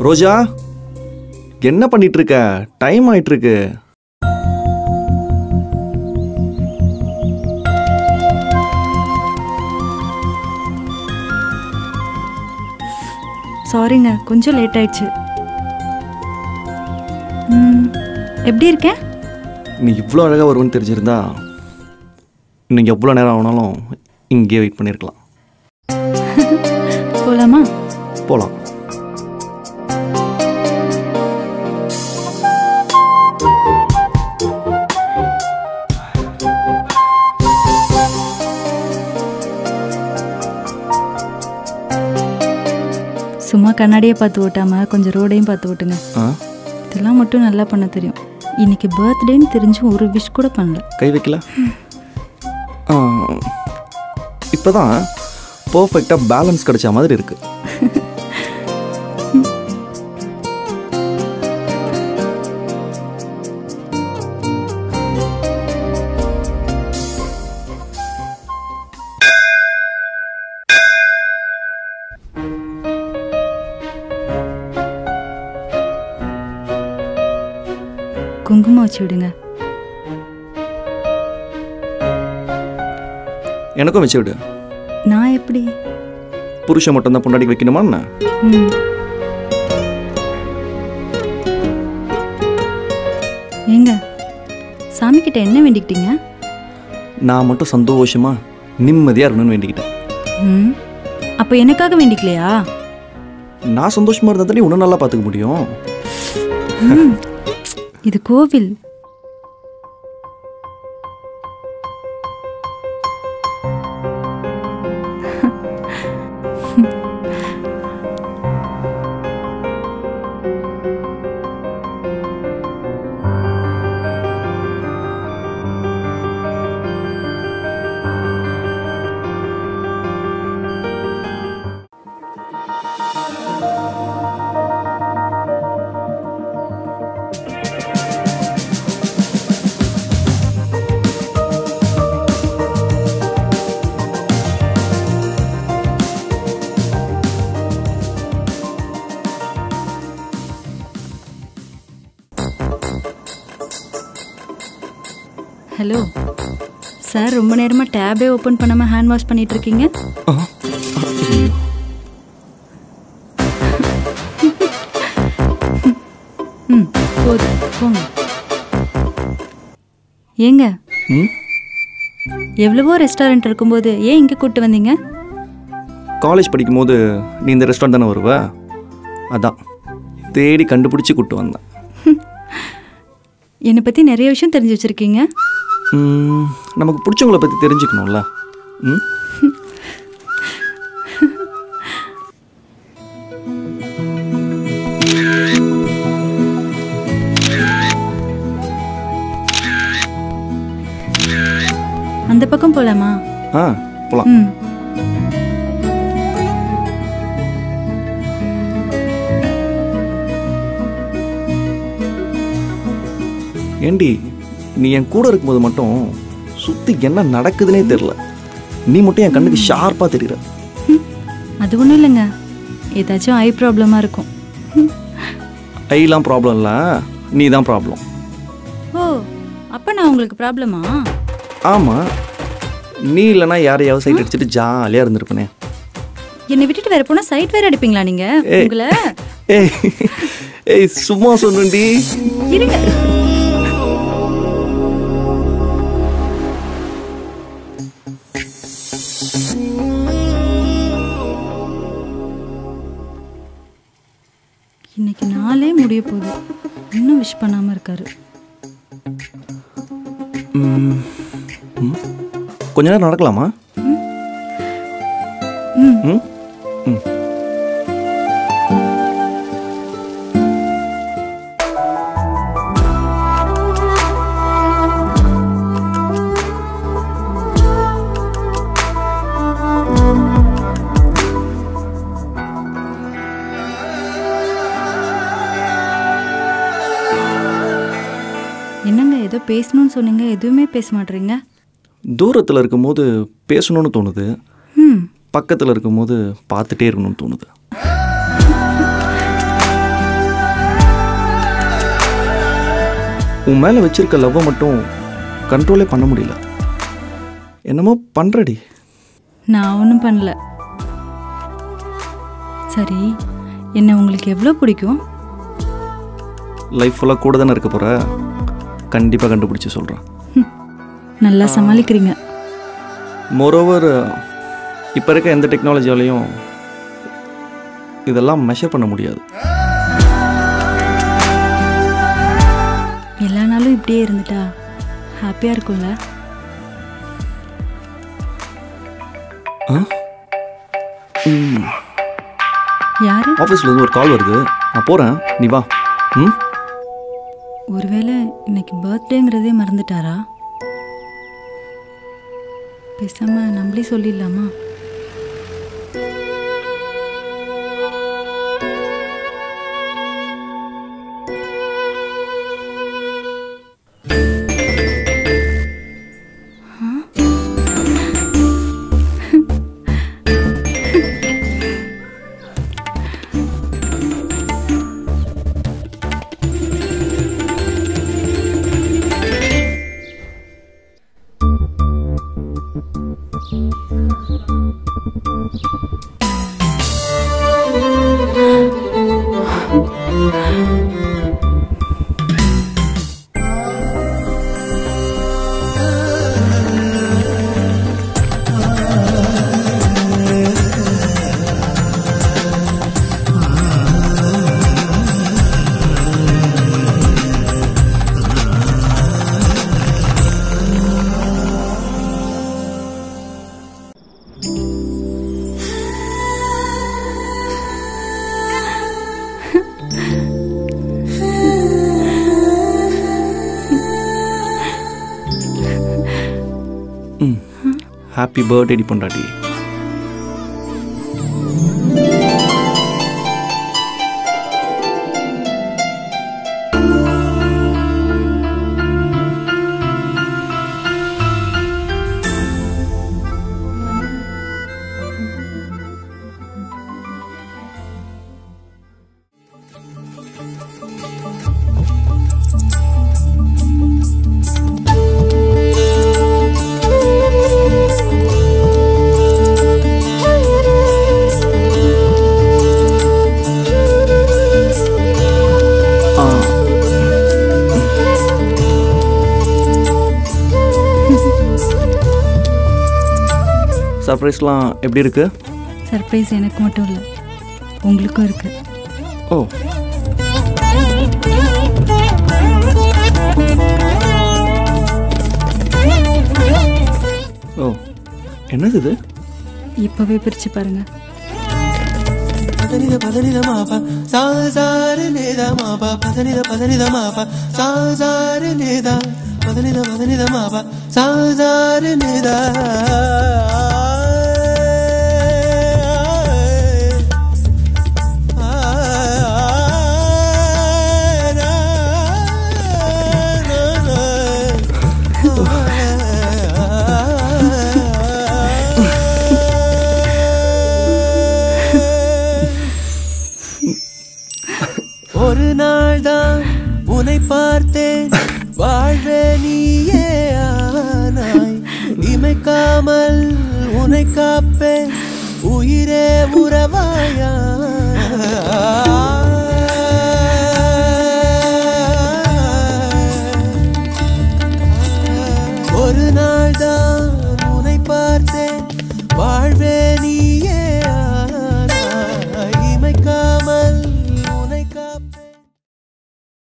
ரோஜா என்ன பண்ணிட்டு இருக்க டைம் ஆயிட்டு இருக்கு சாரிங்க கொஞ்சம் லேட் ஆயிடுச்சு ம், எப்படி இருக்கேன் நீ இவ்வளோ அழகாக வருவேன்னு தெரிஞ்சிருந்தா இன்னைக்கு எவ்வளோ நேரம் ஆனாலும் இங்கேயே வெயிட் பண்ணியிருக்கலாம் போலாமா போகலாம் சும்மா கண்ணாடியை பார்த்து ஓட்டாம கொஞ்சம் ரோடையும் பார்த்து ஓட்டுங்க ஆ இதெல்லாம் மட்டும் நல்லா பண்ண தெரியும் இன்னைக்கு பர்த்டேன்னு தெரிஞ்சு ஒரு விஷ் கூட பண்ணல கை வைக்கல இப்போ தான் பர்ஃபெக்டாக பேலன்ஸ் கிடைச்ச மாதிரி இருக்கு குங்குமம் வச்சு விடுங்க எனக்கும் வச்சு விடு நான் எப்படி புருஷன் மட்டும்தான் பொண்டாடிக்கு வைக்கணுமா என்ன ம் ஏங்க சாமி கிட்ட என்ன வேண்டிக்கிட்டீங்க நான் மட்டும் சந்தோஷமா நிம்மதியாக இருக்கணும்னு வேண்டிக்கிட்டேன் ம் அப்போ எனக்காக வேண்டிக்கலையா நான் சந்தோஷமா இருந்தா தானே உன்னை நல்லா பார்த்துக்க முடியும் ம், இது கோவில் ஹலோ சார் ரொம்ப நேரமா டேபே ஓபன் பண்ணாம ஹேண்ட் வாஷ் பண்ணிட்டு இருக்கீங்க ஆ, ம் போதும் போங்க ஏங்க ம் எவ்வளவோ ரெஸ்டாரண்ட் இருக்கும்போது ஏன் இங்கே கூட்டு வந்தீங்க காலேஜ் படிக்கும்போது நீ இந்த ரெஸ்டாரண்ட் தானே வருவ அதான் தேடி கண்டுபிடிச்சி கூட்டு வந்தேன் என்னை பற்றி நிறைய விஷயம் தெரிஞ்சு வச்சுருக்கீங்க ம், நமக்கு பிடிச்சவங்கள பற்றி தெரிஞ்சுக்கணும்ல ம் அந்த பக்கம் போகலாமா ஆ போகலாம் ம் ஏண்டி நீ என் கூட இருக்கும்போது மட்டும் சுற்றி என்ன நடக்குதுன்னே தெரில நீ மட்டும் என் கண்ணுக்கு ஷார்ப்பாக தெரியுற அது ஒன்றும் இல்லைங்க ஏதாச்சும் ஐ ப்ராப்ளமாக இருக்கும் ஐலாம் ப்ராப்ளம் இல்லை நீ தான் ப்ராப்ளம் ஓ அப்போ நான் உங்களுக்கு ப்ராப்ளமா ஆமாம் நீ இல்லைன்னா யாரையாவது சைட் அடிச்சுட்டு ஜாலியாக இருந்திருப்பனே என்னை விட்டுட்டு வேற போனால் சைட் வேற அடிப்பீங்களா நீங்கள் ஏய். உங்களை ஏய் ஏய் சும்மா சொன்னேன்டி இருங்க இன்னைக்கு நாளே முடிய போகுது இன்னும் விஷ் பண்ணாம இருக்காரு ம், ம். கொஞ்ச நேரம் நடக்கலாமா ம் ம் ம் என்னங்க ஏதோ பேசணும்னு சொன்னீங்க எதுவுமே பேச மாட்டீங்க தூரத்தில் இருக்கும்போது பேசணும்னு தோணுது ம் பக்கத்தில் இருக்கும்போது பார்த்துட்டே இருக்கணும்னு தோணுது உன் மேலே வச்சிருக்க லவ்வை மட்டும் கண்ட்ரோலே பண்ண முடியல என்னமோ பண்ணுறடி நான் ஒன்றும் பண்ணல சரி என்ன உங்களுக்கு எவ்வளோ பிடிக்கும் லைஃப் ஃபுல்லாக கூட தானே இருக்க போகிற கண்டிப்பாக கண்டுபிடிச்சி சொல்கிறேன் நல்லா சமாளிக்கிறீங்க மோரோவர் இப்போ இருக்க எந்த டெக்னாலஜியாலையும் இதெல்லாம் மெஷர் பண்ண முடியாது எல்லா நாளும் இப்படியே இருந்துட்டா ஹாப்பியாக இருக்கும்ல ஆ ம் யாரு ஆஃபீஸ்லேருந்து ஒரு கால் வருது நான் போகிறேன் நீ வா ம் ஒருவேளை இன்னைக்கு பர்த்டேங்கிறதே மறந்துட்டாரா பேசாம நம்மளே சொல்லிடலாமா ம் ஹாப்பி பர்த்டே பொண்டாட்டி ஆ சர்ப்ரைஸ்லாம் எப்படி இருக்கு சர்ப்ரைஸ் எனக்கு மட்டும் இல்லை உங்களுக்கும் இருக்கு ஓ ஓ என்னது இது இப்போவே பிரித்து பாருங்க పదనిద పదనిద మాప సాసారి లేదా మాప పదనిద పదనిద మాప సాసారి లేదా పదనిద పదనిద మాప సాసారి లేదా ஒரு நாள் தான் உன்னை பார்த்தேன் வாழ்வே நீயே ஆனாய் இமைக்காமல் உன்னை காப்பேன் உயிரே உறவாயா